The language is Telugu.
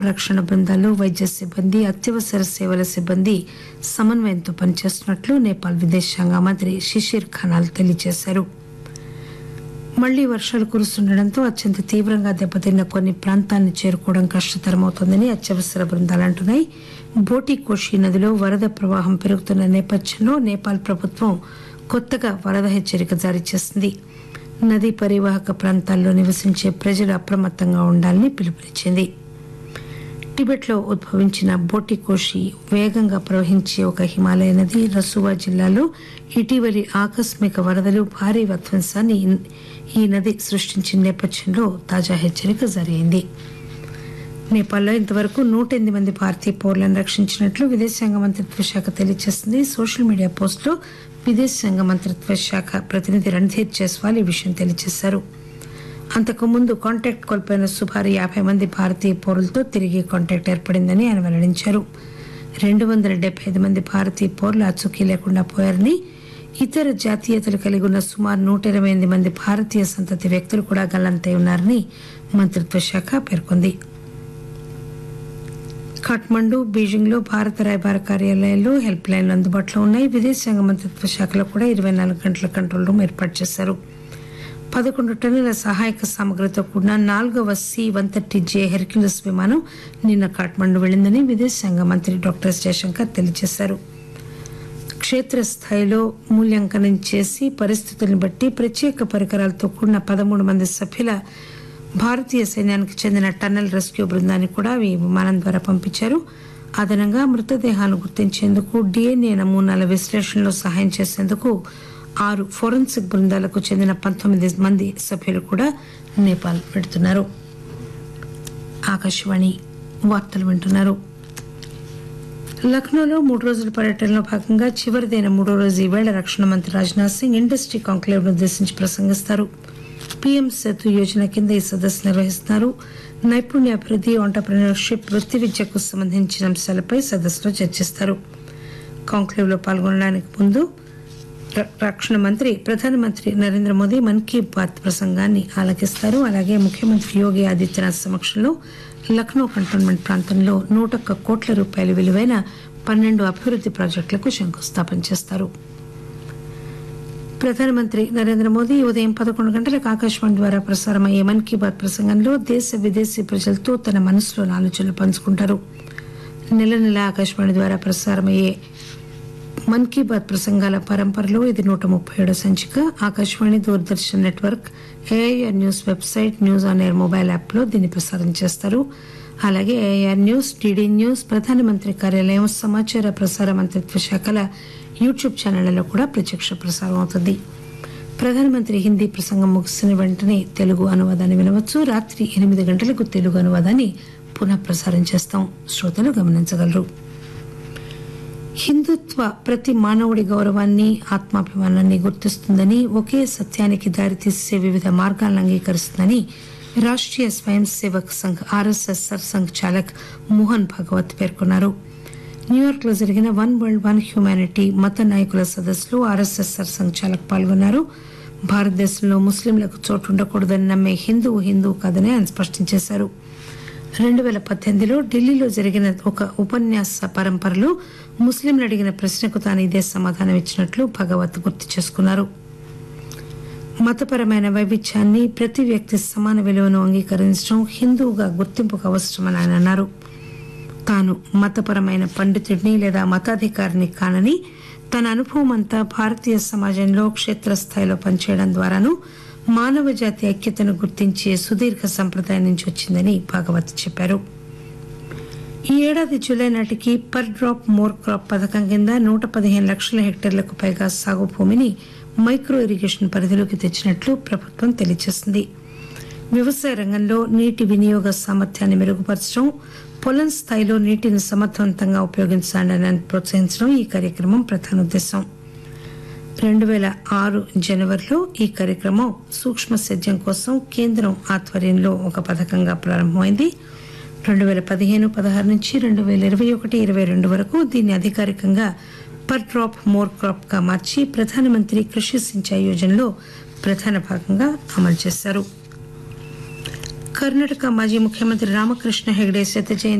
రక్షణ బృందాలు వైద్య సిబ్బంది అత్యవసర సేవల సిబ్బంది సమన్వయంతో పనిచేస్తున్నట్లు నేపాల్ విదేశాంగ మంత్రి షిషిర్ ఖనాల్ తెలియజేశారు మళ్లీ వర్షాలు కురుస్తుండటంతో అత్యంత తీవ్రంగా దెబ్బతిన్న కొన్ని ప్రాంతాలను చేరుకోవడం కష్టతరమవుతోందని అత్యవసర బృందాలు అంటున్నాయి బోటి కోషి నదిలో వరద ప్రవాహం పెరుగుతున్న నేపథ్యంలో నేపాల్ ప్రభుత్వం కొత్తగా వరద హెచ్చరిక జారీ చేసింది నదీ పరివాహక ప్రాంతాల్లో నివసించే ప్రజలు అప్రమత్తంగా ఉండాలని పిలుపునిచ్చింది టిబెట్లో ఉద్భవించిన బోటికోషి వేగంగా ప్రవహించే ఒక హిమాలయ నది రసువా జిల్లాలో ఇటీవలి ఆకస్మిక వరదలు భారీ విధ్వంసాన్ని ఈ నది సృష్టించిన నేపథ్యంలో తాజా హెచ్చరిక జారీ అయింది నేపాల్లో ఇంతవరకు నూట ఎనిమిది మంది భారతీయ పౌరులను రక్షించినట్లు విదేశాంగ మంత్రిత్వ శాఖ తెలియజేసింది సోషల్ మీడియా పోస్టులో విదేశాంగ మంత్రిత్వ శాఖ ప్రతినిధి రణ్ధీర్ జైస్వాల్ ఈ విషయం తెలియజేశారు అంతకుముందు కాంటాక్ట్ కోల్పోయిన సుమారు యాభై మంది భారతీయ పౌరులతో తిరిగి కాంటాక్ట్ ఏర్పడిందని ఆయన వెల్లడించారు రెండు వందల డెబ్బై ఐదు మంది భారతీయ పౌరులు అచుకీ లేకుండా పోయారని ఇతర జాతీయతలు కలిగి ఉన్న సుమారు నూట ఇరవై ఎనిమిది మంది భారతీయ సంతతి వ్యక్తులు కూడా గల్లంతై ఉన్నారని మంత్రిత్వ శాఖ పేర్కొంది ఖాట్మండు బీజింగ్ లో భారత రాయబార కార్యాలయాల్లో హెల్ప్ లైన్లు అందుబాటులో ఉన్నాయి విదేశాంగ మంత్రిత్వ శాఖలో కూడా ఇరవై నాలుగు గంటల కంట్రోల్ రూమ్ ఏర్పాటు చేశారు పదకొండు టన్నుల సహాయక సామగ్రితో కూడిన నాలుగవ C one thirty J Hercules విమానం నిన్న కాఠ్మండు వెళ్లిందని విదేశాంగ మంత్రి డాక్టర్ ఎస్ జయశంకర్ తెలియజేశారు క్షేత్రస్థాయిలో మూల్యాంకనం చేసి పరిస్థితులను బట్టి ప్రత్యేక పరికరాలతో కూడిన పదమూడు మంది సభ్యుల భారతీయ సైన్యానికి చెందిన టన్నల్ రెస్క్యూ బృందాన్ని కూడా ఈ విమానం ద్వారా పంపించారు అదనంగా మృతదేహాలను గుర్తించేందుకు డిఎన్ఏ నమూనాల విశ్లేషణలో సహాయం చేసేందుకు ఆరు ఫోరెన్సిక్ బృందాలకు చెందిన పంతొమ్మిది మంది సభ్యులు కూడా నేపాల్ పెడుతున్నారు ఆకాశవాణి వార్తలు వింటున్నారు లక్నోలో మూడు రోజుల పర్యటనలో భాగంగా చివరిదైన మూడో రోజు ఈవేళ రక్షణ మంత్రి రాజ్నాథ్ సింగ్ ఇండస్ట్రీ కాంక్లేవ్ ఉద్దేశించి ప్రసంగిస్తారు పీఎం సేతు యోజన కింద ఈ సదస్సు నిర్వహిస్తున్నారు నైపుణ్యాభివృద్ధి ఆంటర్ప్రినర్షిప్ వృత్తి విద్యకు సంబంధించిన అంశాలపై సదస్సులో చర్చిస్తారు కాంక్లేవ్ లో పాల్గొనడానికి ముందు రక్షణ మంత్రి ప్రధానమంత్రి నరేంద్ర మోదీ మన్ కీ బాత్ ప్రసంగాన్ని ఆలకిస్తారు అలాగే ముఖ్యమంత్రి యోగి ఆదిత్యనాథ్ సమక్షంలో లక్నో కంటోన్మెంట్ ప్రాంతంలో నూట ఒక్క కోట్ల రూపాయల విలువైన పన్నెండు అభివృద్ది ప్రాజెక్టులకు శంకుస్థాపన చేస్తారు ప్రధానమంత్రి నరేంద్ర మోదీ ఉదయం పదకొండు గంటలకు ఆకాశవాణి ద్వారా ప్రసారమయ్యే మన్ కీ బాత్ ప్రసంగంలో దేశ విదేశీ ప్రజలతో తన మనసులోని ఆలోచనలు పంచుకుంటారు నెల నెల ఆకాశవాణి ద్వారా ప్రసారమయ్యే మన్ కీ బాత్ ప్రసంగాల పరంపరలో ఇది నూట ముప్పై ఏడో సంచిక Akashvani Doordarshan network AIR news website news on air mobile app లో దీన్ని ప్రసారం చేస్తారు అలాగే ఏఐఆర్ న్యూస్ డిడి న్యూస్ ప్రధానమంత్రి కార్యాలయం సమాచార ప్రసార మంత్రిత్వ శాఖల యూట్యూబ్ ఛానళ్లలో కూడా ప్రత్యక్ష ప్రసారం అవుతుంది ప్రధానమంత్రి హిందీ ప్రసంగం ముగిసిన వెంటనే తెలుగు అనువాదాన్ని వినవచ్చు రాత్రి ఎనిమిది గంటలకు తెలుగు అనువాదాన్ని పునః ప్రసారం చేస్తాం శ్రోతలు గమనించగలరు హిందుత్వ ప్రతి మానవుడి గౌరవాన్ని ఆత్మాభిమానాన్ని గుర్తిస్తుందని ఒకే సత్యానికి దారితీసే వివిధ మార్గాలను అంగీకరిస్తుందని రాష్ట్రీయ స్వయం సేవక్ సంఘ్ ఆర్ఎస్ఎస్ సర్సంఘ్ చాలక్ మోహన్ భాగవత్ పేర్కొన్నారు న్యూయార్క్ లో జరిగిన వన్ వరల్డ్ వన్ హ్యుమానిటీ మత నాయకుల సదస్సులో ఆర్ఎస్ఎస్ సర్సంఘ్ చాలక్ పాల్గొన్నారు భారతదేశంలో ముస్లింలకు చోటు ఉండకూడదని నమ్మే హిందువు హిందువు కాదని ఆయన స్పష్టం చేశారు రెండు పేల పద్దెనిమిదిలో ఢిల్లీలో జరిగిన ఒక ఉపన్యాస పరంపరలో ముస్లింలు అడిగిన ప్రశ్నకు తాను ఇదే సమాధానం ఇచ్చినట్లు భగవత్ గుర్తు చేసుకున్నారు మతపరమైన వైవిధ్యాన్ని ప్రతి వ్యక్తి సమాన విలువను అంగీకరించడం హిందువుగా గుర్తింపుకు అవసరమని ఆయన అన్నారు తాను మతపరమైన పండితుడిని లేదా మతాధికారిని కానని తన అనుభవం అంతా భారతీయ సమాజంలో క్షేత్రస్థాయిలో పనిచేయడం ద్వారాను మానవ జాతి ఐక్యతను గుర్తించే సుదీర్ఘ సంప్రదాయం నుంచి వచ్చిందని భాగవత్ చెప్పారు ఈ ఏడాది జూలై నాటికి పర్ డ్రాప్ మోర్ క్రాప్ పథకం కింద నూట పదిహేను లక్షల హెక్టార్లకు పైగా సాగు భూమిని మైక్రో ఇరిగేషన్ పరిధిలోకి తెచ్చినట్లు ప్రభుత్వం తెలియజేసింది వ్యవసాయ రంగంలో నీటి వినియోగ సామర్థ్యాన్ని మెరుగుపరచడం పొలం స్థాయిలో నీటిని సమర్థవంతంగా ఉపయోగించాలని ప్రోత్సహించడం ఈ కార్యక్రమం ప్రధాన ఉద్దేశం రెండు పేల ఆరు జనవరిలో ఈ కార్యక్రమం సూక్ష్మ సేద్యం కోసం కేంద్రం ఆధ్వర్యంలో ఒక పథకంగా ప్రారంభమైంది రెండు పేల పదిహేను పదహారు నుంచి రెండు పేల ఇరవై ఒకటి ఇరవై రెండు వరకు దీన్ని అధికారికంగా పర్ డ్రాప్ మోర్ క్రాప్ గా మార్చి ప్రధానమంత్రి కృషి సించాయి యోజనలో ప్రధాన భాగంగా అమలు చేశారు కర్ణాటక మాజీ ముఖ్యమంత్రి రామకృష్ణ హెగ్డే శత జయంతి